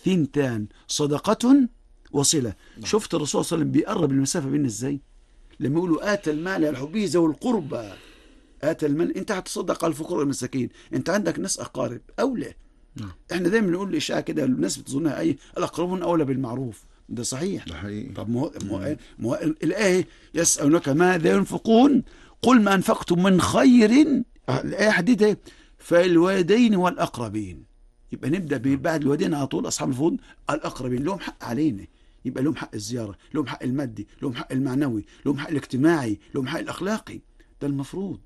ثنتان صدقة وصلة شفت الرسول صلى الله عليه وسلم بيقرب المسافة بيننا ازاي لما يقولوا آتى المال على حبه ذوي القربى آتى المال انت هتصدق على الفقراء والمساكين انت عندك ناس اقارب اولى نعم. احنا دايما نقول اشاعه كده الناس بتظنها اي الاقربون اولى بالمعروف ده صحيح ده حقيقي طب ما هو ما هو- ما هو الآية يسألونك ماذا ينفقون قل ما أنفقتم من خير الآية حديدة فالوالدين والأقربين يبقى نبدأ ب- بعد الوالدين على طول أصحاب الفضل الأقربين لهم حق علينا يبقى لهم حق الزيارة لهم حق المادي لهم حق المعنوي لهم حق الاجتماعي لهم حق الأخلاقي ده المفروض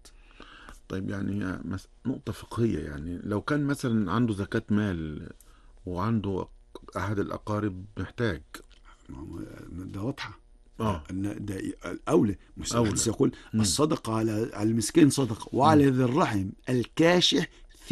طيب يعني هي مس... نقطة فقهية يعني لو كان مثلا عنده زكاة مال وعنده أحد الأقارب محتاج ما هو ده واضحة اه أن ده الأولى مش أولى. الحديث يقول مم. الصدقة على على المسكين صدقة وعلى ذي الرحم الكاشح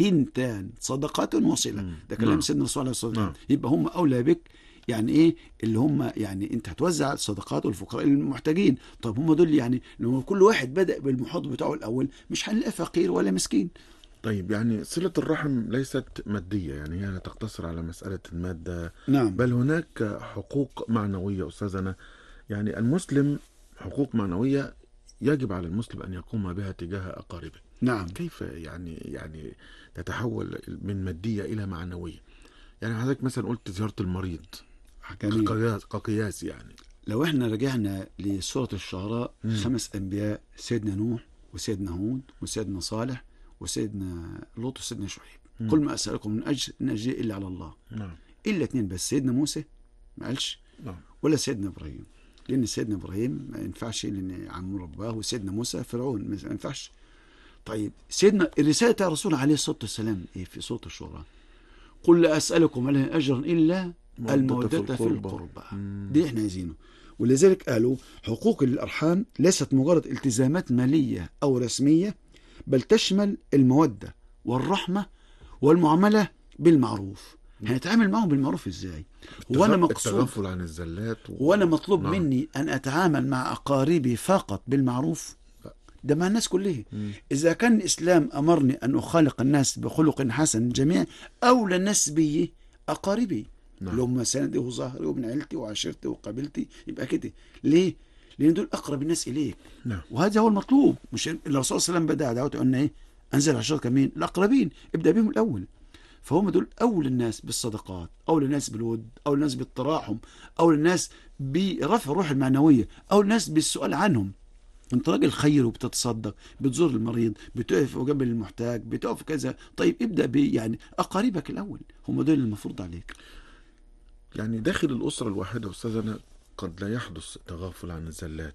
ثنتان صدقة وصلة مم. ده كلام نعم. سيدنا الرسول عليه الصلاة والسلام نعم. يبقى هم أولى بك يعني ايه اللي هم يعني انت هتوزع الصدقات والفقراء المحتاجين طب هم دول يعني لو كل واحد بدأ بالمحيط بتاعه الأول مش هنلاقي فقير ولا مسكين طيب يعني صلة الرحم ليست مادية يعني هي لا تقتصر على مسألة المادة نعم بل هناك حقوق معنوية أستاذنا يعني المسلم حقوق معنوية يجب على المسلم أن يقوم بها تجاه أقاربه نعم كيف يعني يعني تتحول من مادية إلى معنوية يعني حضرتك مثلا قلت زيارة المريض جميل كقياس, كقياس يعني لو احنا رجعنا لسورة الشعراء مم. خمس أنبياء سيدنا نوح وسيدنا هود وسيدنا صالح وسيدنا لوط وسيدنا شعيب مم. كل ما أسألكم من أجر إن أجري إلا على الله نعم إلا اتنين بس سيدنا موسى ما قالش نعم ولا سيدنا إبراهيم لأن سيدنا إبراهيم ما ينفعش لأن عم رباه وسيدنا موسى فرعون ما ينفعش طيب سيدنا الرسالة بتاع الرسول عليه الصلاة والسلام إيه في سورة الشورى قل لا أسألكم عليه أجرا إلا المودة في القربى مم. دي احنا عايزينه ولذلك قالوا حقوق الأرحام ليست مجرد التزامات مالية أو رسمية بل تشمل المودة والرحمة والمعاملة بالمعروف هنتعامل معهم بالمعروف ازاي وانا التغ- مقصود التغافل عن الزلات و... وانا مطلوب نعم. مني ان اتعامل مع اقاربي فقط بالمعروف ده مع الناس كلها مم. اذا كان الاسلام امرني ان اخالق الناس بخلق حسن جميع اولى الناس بي اقاربي نعم. اللي هم سندي وظهري وابن عيلتي وعشيرتي وقبيلتي يبقى كده ليه؟ لان دول اقرب الناس اليك نعم وهذا هو المطلوب مش الرسول صلى الله عليه وسلم بدا دعوته قلنا ايه؟ انزل عشرة مين؟ الاقربين ابدا بهم الاول فهم دول اولى الناس بالصدقات اولى الناس بالود اولى الناس بالتراحم اولى الناس برفع الروح المعنويه اولى الناس بالسؤال عنهم انت راجل خير وبتتصدق بتزور المريض بتقف جنب المحتاج بتقف كذا طيب ابدا ب يعني اقاربك الاول هم دول المفروض عليك يعني داخل الأسرة الواحدة أستاذنا قد لا يحدث تغافل عن الزلات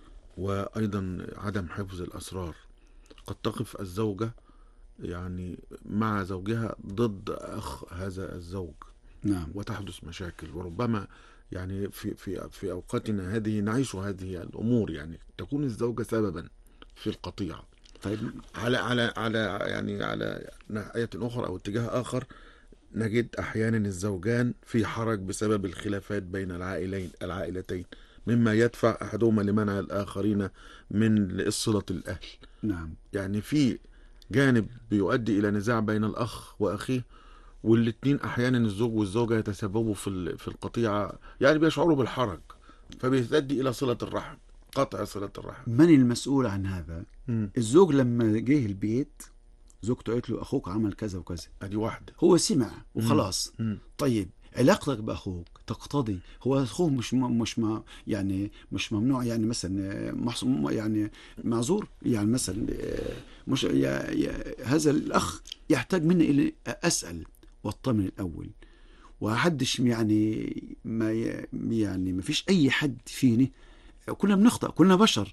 وأيضا عدم حفظ الأسرار قد تقف الزوجة يعني مع زوجها ضد أخ هذا الزوج نعم وتحدث مشاكل وربما يعني في في في أوقاتنا هذه نعيش هذه الأمور يعني تكون الزوجة سببا في القطيعة طيب على على على يعني على ناحية أخرى أو اتجاه آخر نجد أحيانا الزوجان في حرج بسبب الخلافات بين العائلين العائلتين مما يدفع أحدهما لمنع الآخرين من صلة الأهل نعم يعني في جانب بيؤدي إلى نزاع بين الأخ وأخيه والاتنين أحيانا الزوج والزوجة يتسببوا في ال- في القطيعة يعني بيشعروا بالحرج فبيؤدي إلى صلة الرحم قطع صلة الرحم من المسؤول عن هذا مم. الزوج لما جه البيت زوجته قالت له اخوك عمل كذا وكذا أدي واحدة هو سمع وخلاص مم. طيب علاقتك باخوك تقتضي هو اخوه مش م... مش ما يعني مش ممنوع يعني مثلا محص... يعني معذور يعني مثلا آه، مش يا... يا... هذا الاخ يحتاج مني الى اسال واطمن الاول وحدش يعني ما ي... يعني ما فيش اي حد فيني كلنا بنخطأ كلنا بشر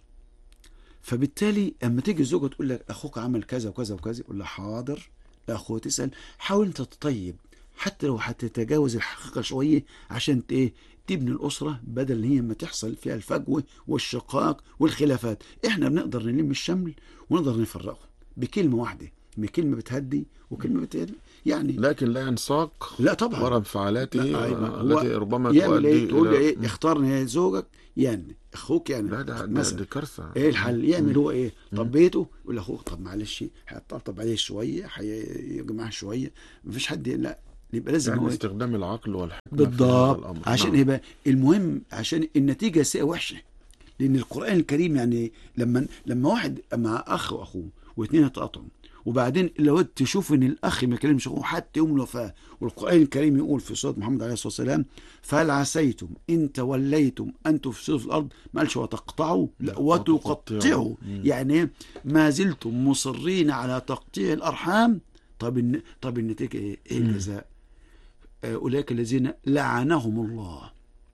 فبالتالي اما تيجي الزوجه تقول لك اخوك عمل كذا وكذا وكذا يقول لها حاضر اخوه تسال حاول انت تطيب حتى لو هتتجاوز الحقيقه شويه عشان ت- ايه تبني الاسره بدل ان هي ما تحصل فيها الفجوه والشقاق والخلافات احنا بنقدر نلم الشمل ونقدر نفرقه بكلمه واحده بكلمه بتهدي وكلمه بتهدي يعني لكن لا ينساق لا طبعا وراء انفعالاته لا، أيوة. آه، هو التي ربما يعمل تؤدي ايه تقول له إلى- ايه اختارني يا زوجك يعني اخوك يعني لا ده ده, مثلا ده كارثه ايه الحل يعمل هو ايه مم. طب بيته يقول لاخوه طب معلش هيطبطب عليه شويه هيجمعه شويه مفيش حد لا يبقى لازم يعني هو استخدام العقل والحكمة في هذا بالضبط الأمر عشان نعم. ايه بقى المهم عشان النتيجه سيئه وحشه لان القران الكريم يعني لما لما واحد مع اخ واخوه واثنين يتقاطعوا وبعدين لو تشوف ان الاخ ما يكلمش اخوه حتى يوم الوفاه والقران الكريم يقول في سوره محمد عليه الصلاه والسلام فهل عسيتم ان توليتم ان تفسدوا في الارض ما قالش وتقطعوا لا وتقطعوا. وتقطعوا مم. يعني إيه؟ ما زلتم مصرين على تقطيع الارحام طب الن... طب النتيجه ايه؟ ايه مم. الجزاء؟ آه، اولئك الذين لعنهم الله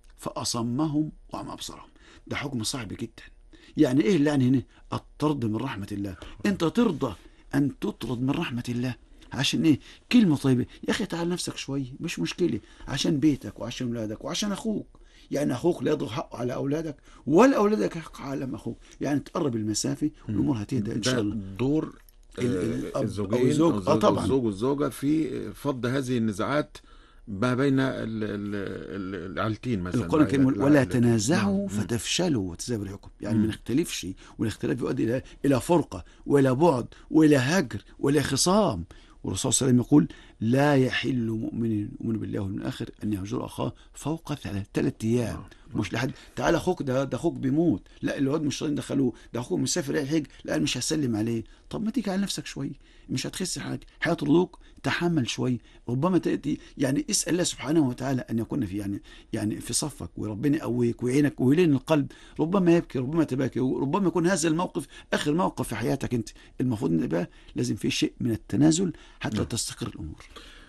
فاصمهم واعمى ابصارهم ده حكم صعب جدا يعني ايه اللعن هنا الطرد من رحمه الله انت ترضى ان تطرد من رحمه الله عشان ايه كلمه طيبه يا اخي تعال نفسك شويه مش مشكله عشان بيتك وعشان اولادك وعشان اخوك يعني اخوك لا يضغط حقه على اولادك ولا اولادك حق على اخوك يعني تقرب المسافه والامور هتهدى ان شاء ده الله دور ال- آه، الأب أو الزوجين الزوج. أو آه الزوج طبعاً. الزوج والزوجة في فض هذه النزاعات ما بين ال- ال- ال- العيلتين مثلا القرآن الكريم يقول ولا العائلة. تنازعوا نعم. فتفشلوا وتذهب ريحكم يعني مم. ما نختلفش والاختلاف يؤدي الى الى فرقه والى بعد والى هجر والى خصام والرسول صلى الله عليه وسلم يقول لا يحل مؤمن يؤمن بالله واليوم الاخر ان يهجر اخاه فوق ثلاث ثلاث ايام نعم. مش لحد تعالى اخوك ده ده اخوك بيموت لا الواد مش راضيين دخلوه ده اخوك مسافر رايح الحج لا أنا مش هسلم عليه طب ما تيجي على نفسك شويه مش هتخس حاجه هيطردوك تحمل شويه ربما تاتي يعني اسال الله سبحانه وتعالى ان يكون في يعني يعني في صفك وربنا يقويك ويعينك ويلين القلب ربما يبكي ربما تباكي وربما يكون هذا الموقف اخر موقف في حياتك انت المفروض ان يبقى لازم في شيء من التنازل حتى نعم. تستقر الامور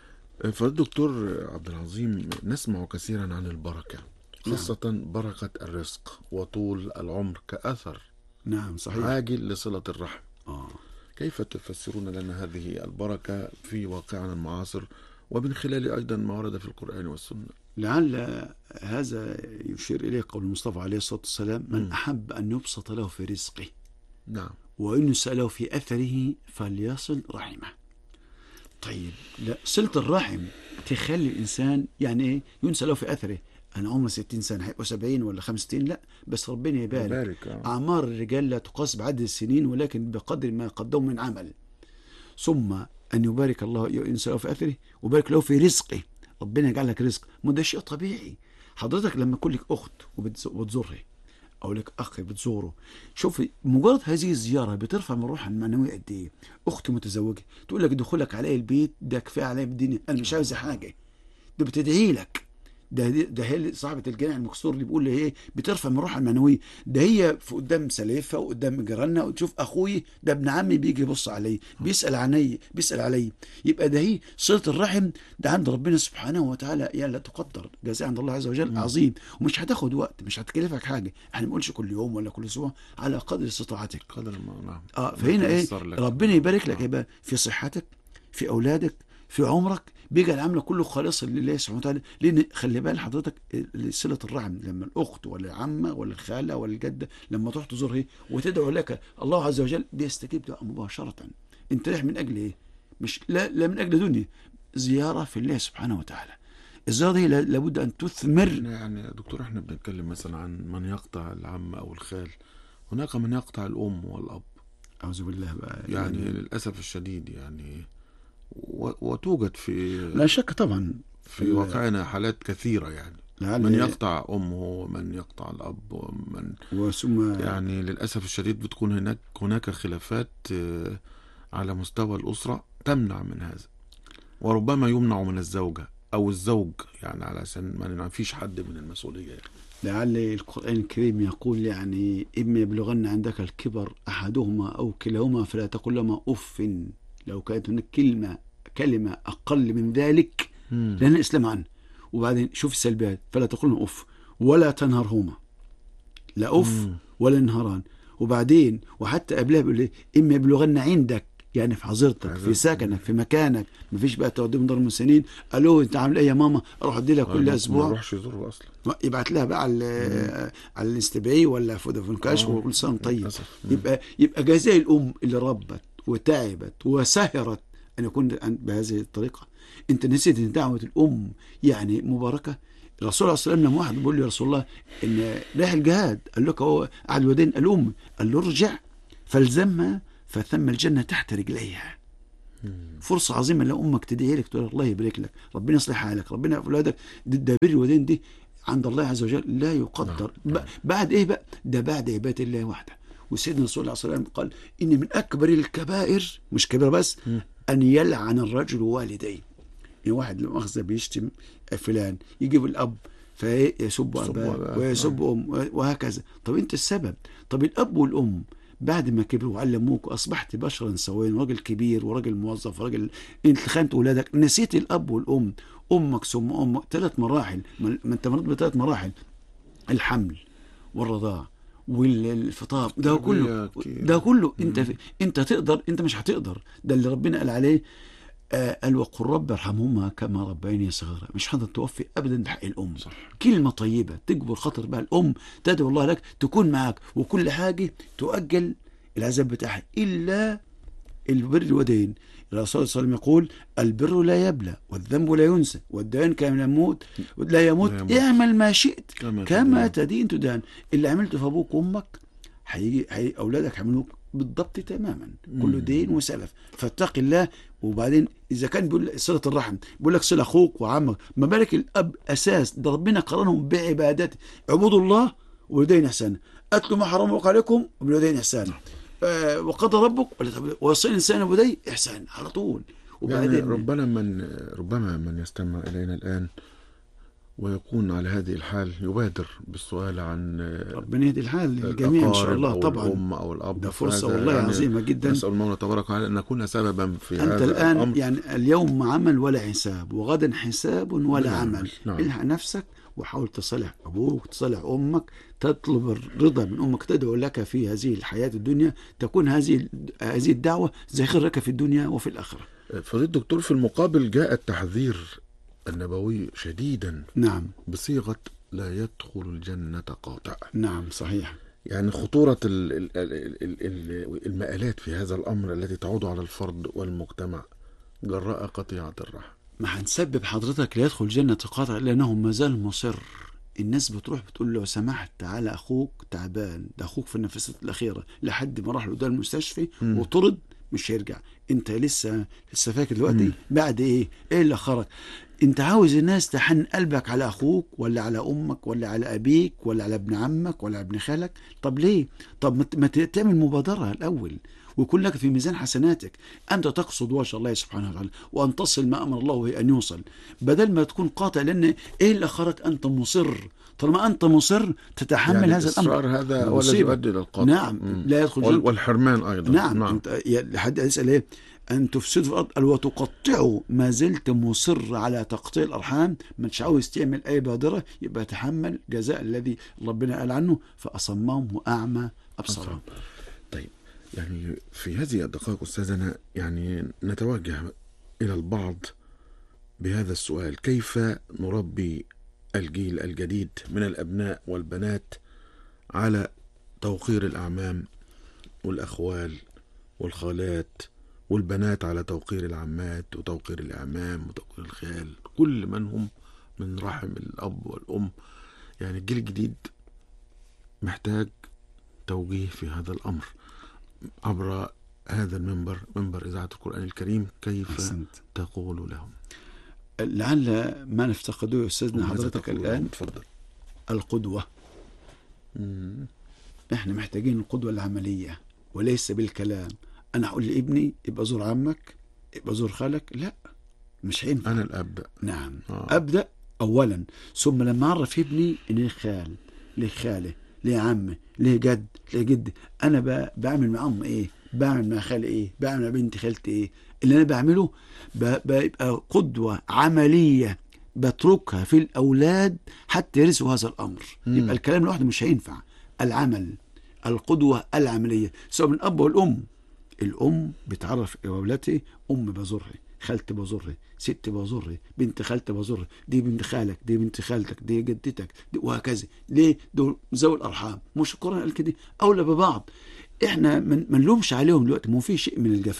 فالدكتور عبد العظيم نسمع كثيرا عن البركة خاصة بركة الرزق وطول العمر كأثر نعم صحيح عاجل لصلة الرحم آه. كيف تفسرون لنا هذه البركة في واقعنا المعاصر ومن خلال أيضا ما ورد في القرآن والسنة لعل هذا يشير اليه قول المصطفى عليه الصلاه والسلام من مم. احب ان يبسط له في رزقه نعم وإن يسأله في أثره فليصل رحمه طيب لا صلة الرحم تخلي الإنسان يعني إيه ينسى له في أثره أنا عمري 60 سنة هيبقوا 70 ولا 65 لا بس ربنا يبارك بارك آه. أعمار الرجال لا تقاس بعدد السنين ولكن بقدر ما قدموا من عمل ثم أن يبارك الله ينسى له في أثره ويبارك له في رزقه ربنا يجعل لك رزق ما ده شيء طبيعي حضرتك لما يكون لك أخت وبتز- وبتزورها أو لك أخ بتزوره شوف مجرد هذه الزيارة بترفع من روحها المعنوية قد إيه أخت متزوجة تقول لك دخولك علي البيت ده كفاية عليا بالدنيا أنا مش عاوز حاجة ده بتدعي لك ده ده هي اللي صاحبة الجامع المكسور اللي بيقول لي ايه بترفع من روحها المعنوية ده هي في قدام سليفة وقدام جيراننا وتشوف اخوي ده ابن عمي بيجي يبص علي بيسأل عني بيسأل علي يبقى ده هي صلة الرحم ده عند ربنا سبحانه وتعالى يعني لا تقدر جزاء عند الله عز وجل عظيم ومش هتاخد وقت مش هتكلفك حاجة احنا ما بنقولش كل يوم ولا كل اسبوع على قدر استطاعتك قدر ما نعم اه فهنا ايه يتيسر لك. ربنا يبارك لك آه. يبقى في صحتك في اولادك في عمرك بيجعل عمله كله خالصا لله سبحانه وتعالى لان خلي بال حضرتك صله الرحم لما الاخت ولا العمه ولا الخاله ولا الجده لما تروح تزورها وتدعو لك الله عز وجل بيستجيب دعاء مباشره انت رايح من اجل ايه؟ مش لا لا من اجل دنيا زياره في الله سبحانه وتعالى الزياره دي لا- لابد ان تثمر احنا يعني يا دكتور احنا بنتكلم مثلا عن من يقطع العم او الخال هناك من يقطع الام والاب اعوذ بالله بقى يعني للاسف الشديد يعني و- وتوجد في لا شك طبعا في واقعنا حالات كثيره يعني لعل من يقطع امه ومن يقطع الاب ومن وثم يعني للاسف الشديد بتكون هناك هناك خلافات آه، على مستوى الاسره تمنع من هذا وربما يمنع من الزوجه او الزوج يعني علشان ما فيش حد من المسؤوليه يعني. لعل القرآن الكريم يقول يعني إما يبلغن عندك الكبر أحدهما أو كلاهما فلا تقل لهما أف لو كانت هناك كلمة كلمة أقل من ذلك لأن الإسلام عنه وبعدين شوف السلبيات فلا تقل لهما أف ولا تنهرهما لا أف مم. ولا نهران وبعدين وحتى قبلها بيقول إيه إما يبلغن عندك يعني في حظيرتك في حظيرتك. سكنك في مكانك مفيش بقى تقعد من دار المسنين الو انت عامل ايه يا ماما اروح ادي لها ما- كل ما اسبوع يروحش يزوره اصلا يبعت لها بقى على على الاستبعي ولا فودافون كاش آه. وكل سنه وأنت طيب للأسف. مم. يبقى يبقى جزاء الام اللي ربت وتعبت وسهرت ان يكون بهذه الطريقه انت نسيت ان دعوه الام يعني مباركه الرسول عليه الصلاه والسلام لما واحد بيقول له يا رسول الله ان رايح الجهاد قال لك هو قعد ودين الام قال له ارجع فالزمها فثم الجنه تحت رجليها فرصه عظيمه لو امك تدعي لك تقول الله يبارك لك ربنا يصلح حالك ربنا يغفر اولادك ده ده بر الوالدين دي عند الله عز وجل لا يقدر نعم. ب- بعد ايه بقى ده بعد عباده الله وحده وسيدنا رسول الله صلى الله عليه وسلم قال ان من اكبر الكبائر مش كبيره بس ان يلعن الرجل والديه يعني واحد لو مؤاخذه بيشتم فلان يجيب الاب فيسب يسب اباه أباه. ويسب ام وهكذا طب انت السبب طب الاب والام بعد ما كبروا وعلموك واصبحت بشرا سويا وراجل كبير وراجل موظف وراجل انت خانت اولادك نسيت الاب والام امك ثم امك ثلاث مراحل ما ما انت مريت بثلاث مراحل الحمل والرضاع والفطام ده كله كتير. ده كله انت في انت تقدر انت مش هتقدر ده اللي ربنا قال عليه آه قال وقل رب ارحمهما كما ربياني صغيرا مش هتقدر توفي ابدا بحق الام صح. كلمه طيبه تجبر خاطر بها الام تدعو الله لك تكون معك وكل حاجه تؤجل العذاب بتاعها الا البر الوالدين الرسول صلى الله عليه وسلم يقول البر لا يبلى والذنب لا ينسى والدين كما يموت لا يموت لا يموت. اعمل ما شئت كما كما تدين. تدين تدان اللي عملته في ابوك وامك هيجي هي اولادك هيعملوك بالضبط تماما كله دين وسلف فاتق الله وبعدين اذا كان بيقول صله الرحم بيقول لك صله اخوك وعمك ما بالك الاب اساس ده ربنا قرنهم بعبادته اعبدوا الله وبالوالدين احسانا اتلوا ما حرم الله عليكم وبالوالدين احسانا آه وقضى ربك ولا تب- ووصي الانسان بودي احسان على طول يعني وبعدين ربما من ربما من يستمع إلينا الآن ويكون على هذه الحال يبادر بالسؤال عن ربنا يهدي الحال للجميع ان شاء الأقارب الله أو طبعا الأم أو الأب ده فرصه فهذا والله يعني عظيمه جدا نسأل المولى تبارك وتعالى أن نكون سببا في أنت هذا الآن الأمر يعني اليوم عمل ولا حساب وغدا حساب ولا ولا عمل عمل، نعم. الحق نفسك وحاول تصلح أبوك تصلح أمك تطلب الرضا من أمك تدعو لك في هذه الحياة الدنيا تكون هذه هذه الدعوة زخير لك في الدنيا وفي الآخرة فضيلة الدكتور في المقابل جاء التحذير النبوي شديدا نعم بصيغة لا يدخل الجنة قاطع نعم صحيح يعني خطورة ال- ال- ال- ال- ال- المآلات في هذا الأمر التي تعود على الفرد والمجتمع جراء قطيعة الرحم ما هنسبب حضرتك لا يدخل الجنة قاطع لأنه ما زال مصر الناس بتروح بتقول له لو سمحت تعالى أخوك تعبان ده أخوك في النفسات الأخيرة لحد ما راح له ده المستشفى مم. وطرد مش هيرجع انت لسه لسه فاكر دلوقتي بعد ايه ايه اللي خرج انت عاوز الناس تحن قلبك على اخوك ولا على امك ولا على ابيك ولا على ابن عمك ولا على ابن خالك طب ليه طب ما ت- ما ت- تعمل مبادره الاول ويكون لك في ميزان حسناتك انت تقصد وجه الله سبحانه وتعالى وان تصل ما امر الله به ان يوصل بدل ما تكون قاطع لان ايه اللي اخرك انت مصر طالما انت مصر تتحمل يعني هذا الامر الإصرار هذا هو الذي مصيبة. يؤدي إلى القطع نعم مم. لا يدخل وال- الجنة والحرمان أيضا نعم, نعم. انت يا- لحد يسال ايه ان تفسدوا في الارض قال وتقطعوا ما زلت مصر على تقطيع الارحام مش عاوز تعمل اي بادره يبقى تحمل جزاء الذي ربنا قال عنه فاصمهم واعمى ابصارهم طيب يعني في هذه الدقائق أستاذنا يعني نتوجه إلى البعض بهذا السؤال كيف نربي الجيل الجديد من الأبناء والبنات على توقير الأعمام والأخوال والخالات والبنات على توقير العمات وتوقير الأعمام وتوقير الخال كل من هم من رحم الأب والأم يعني الجيل الجديد محتاج توجيه في هذا الأمر عبر هذا المنبر منبر إذاعة القرآن الكريم كيف احسنت تقول لهم لعل ما نفتقده يا استاذنا وماذا حضرتك تقول الان لهم؟ تفضل القدوه مم. احنا محتاجين القدوه العمليه وليس بالكلام انا اقول لابني يبقى زور عمك يبقى زور خالك لا مش هينفع أنا الأب نعم آه. ابدا اولا ثم لما اعرف ابني ان ليه خال ليه خاله ليه عمه ليه جد ليه جد انا ب- بعمل معاهم ايه بعمل مع خالي ايه بعمل مع بنت خالتي ايه اللي انا بعمله ب- بيبقى قدوه عمليه بتركها في الاولاد حتى يرثوا هذا الامر مم. يبقى الكلام لوحده مش هينفع العمل القدوه العمليه سواء من الاب والام الام بتعرف اولادها ام بزرها خالتي بزرها ست بزرها بنت خالتي بزرها دي بنت خالك دي بنت خالتك دي جدتك دي وهكذا ليه دول ذوي الارحام مش القران قال كده اولى ببعض احنا ما ما نلومش عليهم دلوقتي ما هو في شيء من الجفاء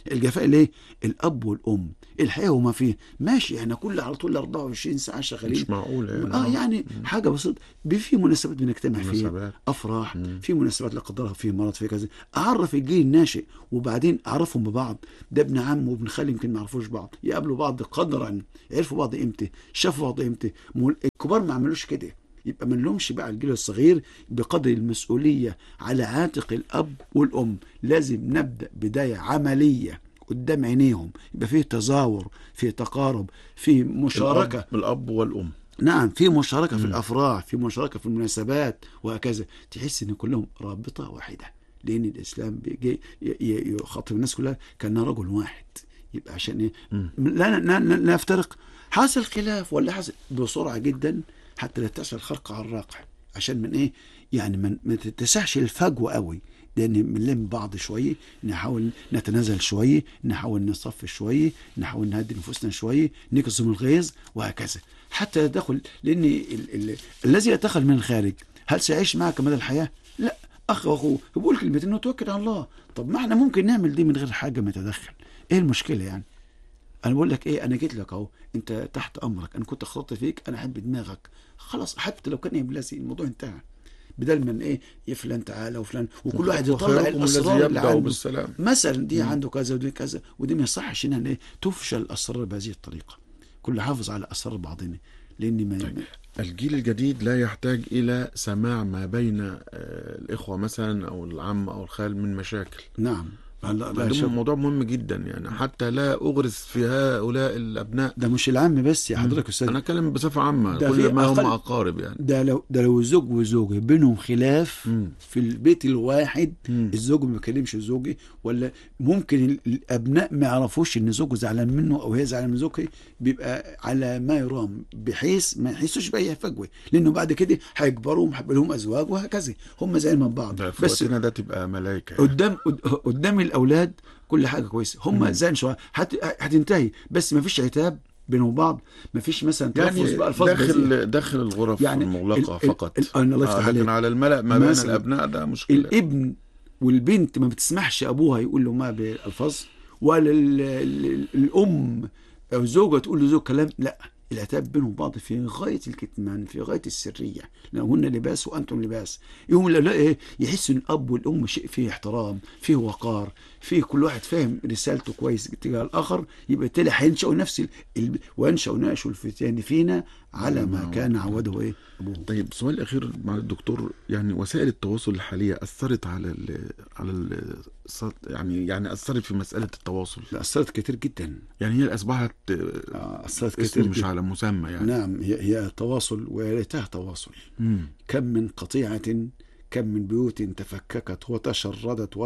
الجفاء ليه الاب والام الحياه وما فيه ماشي احنا كل على طول 24 ساعه شغالين مش معقول يعني اه يعني حاجه بسيطه ب- في مناسبات بنجتمع فيها مناسبات. افراح مم. في مناسبات لا قدر الله في مرض في كذا اعرف الجيل الناشئ وبعدين اعرفهم ببعض ده ابن عم وابن خالي يمكن ما يعرفوش بعض يقابلوا بعض قدرا يعرفوا بعض امتى شافوا بعض امتى مول- الكبار ما عملوش كده يبقى ما نلومش بقى الجيل الصغير بقدر المسؤوليه على عاتق الاب والام لازم نبدا بدايه عمليه قدام عينيهم يبقى فيه تزاور فيه تقارب فيه مشاركه الأب, الاب والام نعم في مشاركة في الأفراح في مشاركة في المناسبات وهكذا تحس إن كلهم رابطة واحدة لأن الإسلام بيجي ي- ي- يخاطب الناس كلها كأنه رجل واحد يبقى عشان إيه مم. لا, لا, لا, لا نفترق حاصل خلاف ولا حاصل بسرعة جدا حتى لا تحصل خرق على الراقع عشان من إيه يعني من ما تتسعش الفجوة قوي لان بنلم بعض شويه نحاول نتنازل شويه نحاول نصفي شويه نحاول نهدي نفوسنا شويه نكظم الغيظ وهكذا حتى يدخل لان ال ال الذي يدخل من الخارج هل سيعيش معك مدى الحياه؟ لا اخ واخوه بيقول كلمتين وتوكل على الله طب ما احنا ممكن نعمل دي من غير حاجه ما يتدخل ايه المشكله يعني؟ انا بقول لك ايه انا جيت لك اهو انت تحت امرك انا كنت اخطط فيك انا احب دماغك خلاص حتى لو كان ابلاسي الموضوع انتهى بدل من ايه يا فلان تعالى وفلان وكل واحد يطلع وخيركم الاسرار الذي اللي يبدا عنده بالسلام مثلا دي عنده كذا ودي كذا ودي ما يصحش ان ايه تفشل الاسرار بهذه الطريقه كل حافظ على اسرار بعضنا لان ما طيب. الجيل الجديد لا يحتاج الى سماع ما بين آه، الاخوه مثلا او العم او الخال من مشاكل نعم لا لا ده شك. موضوع مهم جدا يعني حتى لا اغرس في هؤلاء الابناء ده مش العم بس يا حضرتك استاذ انا اتكلم بصفه عامه ده في كل ما هم أقل- اقارب يعني ده لو ده لو زوج وزوجه بينهم خلاف مم. في البيت الواحد مم. الزوج ما بيكلمش زوجي ولا ممكن ال- الابناء ما يعرفوش ان زوجه زعلان منه او هي زعلانه من زوجها بيبقى على ما يرام بحيث ما يحسوش باي فجوه لانه بعد كده هيكبروا وهيبقى لهم ازواج وهكذا هم زي من بعض ده في بس وقتنا ده تبقى ملائكه يعني. قدام قد- قدام الاولاد كل حاجه كويسه هم زين شويه هت- هتنتهي بس ما فيش عتاب بينهم وبعض ما فيش مثلا تلفظ يعني بالفاظ بذيئة. داخل داخل الغرف يعني المغلقه ال- ال- فقط ال- الله يفتح آه، عليك. لكن على الملأ ما بين مثلاً الابناء ده مشكله الابن والبنت ما بتسمحش ابوها يقول له ما بالالفاظ ولا ال- ال- الام او الزوجه تقول لزوج كلام لا العتاب بينهم بعض في غايه الكتمان في غايه السريه لهن لباس وانتم لباس يوم لا ايه يحس ان الاب والام شيء فيه احترام فيه وقار فيه كل واحد فاهم رسالته كويس تجاه الاخر يبقى بالتالي هينشأوا نفس ال... ال... وانشأوا ناشوا الفتيان فينا على ما كان عوده ايه ابوه طيب سؤال اخير مع الدكتور يعني وسائل التواصل الحاليه اثرت على ال على ال يعني يعني اثرت في مساله التواصل لا اثرت كتير جدا يعني هي اصبحت آه، آه، اثرت اسم كتير مش جداً. على مسمى يعني نعم هي هي تواصل ويا ريتها تواصل مم. كم من قطيعة كم من بيوت تفككت وتشردت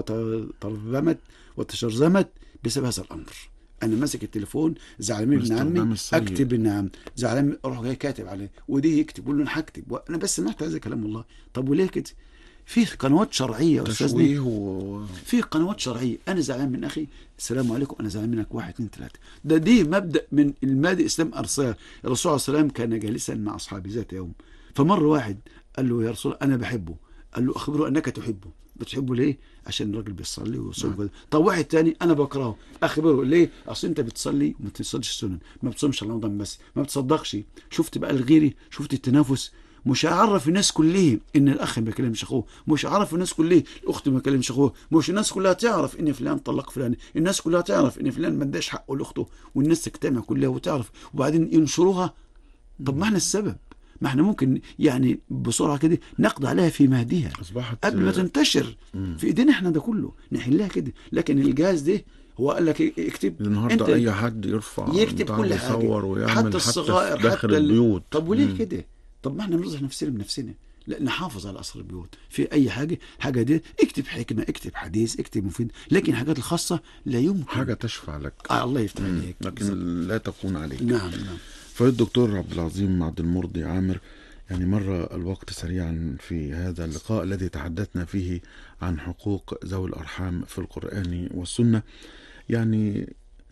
وترذمت وتشرذمت بسبب هذا الأمر أنا ماسك التليفون زعلان من ابن باستخدام عمي السيء. أكتب نعم زعلان أروح جاي كاتب عليه ودي يكتب يقول له أنا هكتب وأنا بس سمعت هذا الكلام والله طب وليه كده؟ في قنوات شرعية يا أستاذ نيل. تشويه و... في قنوات شرعيه انا زعلان من اخي السلام عليكم انا زعلان منك واحد اثنين ثلاثه ده دي مبدا من المبادئ الاسلام ارساه الرسول صلى الله عليه وسلم كان جالسا مع اصحابه ذات يوم فمر واحد قال له يا رسول الله انا بحبه قال له اخبره انك تحبه بتحبه ليه عشان الراجل بيصلي ويصوم كده طب واحد تاني انا بكرهه اخبره ليه اصل انت بتصلي وما بتصليش السنن ما بتصومش رمضان بس ما بتصدقش شفت بقى الغيري شفت التنافس مش هعرف الناس كلهم ان الاخ ما بيكلمش اخوه مش هعرف الناس كلهم الاخت ما بيكلمش اخوه مش الناس كلها تعرف ان فلان طلق فلان الناس كلها تعرف ان فلان ما اداش حقه لاخته والناس تجتمع كلها وتعرف وبعدين ينشروها طب ما احنا السبب ما احنا ممكن يعني بسرعه كده نقضي عليها في مهدها اصبحت قبل ما تنتشر في ايدينا احنا ده كله نحلها كده لكن الجهاز ده هو قال لك إيه- اكتب النهارده انت اي حد يرفع يكتب بتاع كل حاجه يصور ويعمل حتى حتى الصغائر في داخل حتى ال- البيوت طب وليه مم. كده طب ما احنا بنرضي نفسنا بنفسنا لا نحافظ على اسرار البيوت في اي حاجه حاجه دي اكتب حكمه اكتب حديث اكتب مفيد لكن الحاجات الخاصه لا يمكن حاجه تشفع لك آه الله يفتح مم. عليك لكن لا تكون عليك نعم نعم فالدكتور عبد العظيم عبد المرضي عامر يعني مر الوقت سريعا في هذا اللقاء الذي تحدثنا فيه عن حقوق ذوي الأرحام في القرآن والسنة يعني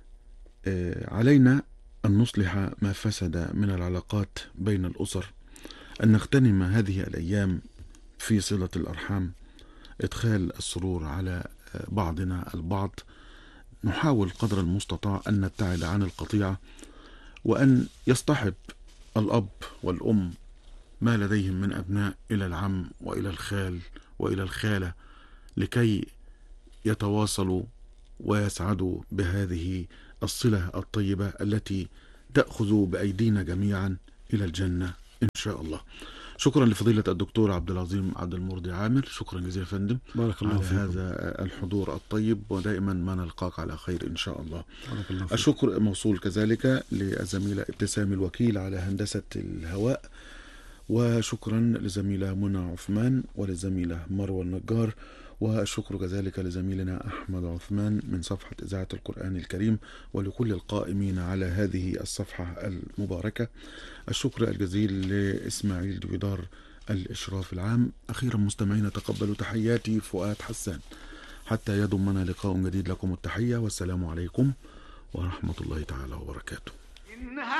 آه، علينا أن نصلح ما فسد من العلاقات بين الأسر أن نغتنم هذه الأيام في صلة الأرحام إدخال السرور على آه، بعضنا البعض نحاول قدر المستطاع أن نبتعد عن القطيعة وأن يصطحب الأب والأم ما لديهم من أبناء إلى العم وإلى الخال وإلى الخالة لكي يتواصلوا ويسعدوا بهذه الصلة الطيبة التي تأخذ بأيدينا جميعا إلى الجنة إن شاء الله شكرا لفضيلة الدكتور عبد العظيم عبد المرضي عامر شكرا جزيلا يا فندم بارك الله على فيكم هذا الحضور الطيب ودائما ما نلقاك على خير إن شاء الله بارك الله فيكم الشكر موصول كذلك للزميلة ابتسام الوكيل على هندسة الهواء وشكرا لزميلة منى عثمان وللزميلة مروى النجار والشكر كذلك لزميلنا أحمد عثمان من صفحة إذاعة القرآن الكريم ولكل القائمين على هذه الصفحة المباركة الشكر الجزيل لإسماعيل دويدار الإشراف العام أخيرا مستمعين تقبلوا تحياتي فؤاد حسان حتى يضمنا لقاء جديد لكم التحية والسلام عليكم ورحمة الله تعالى وبركاته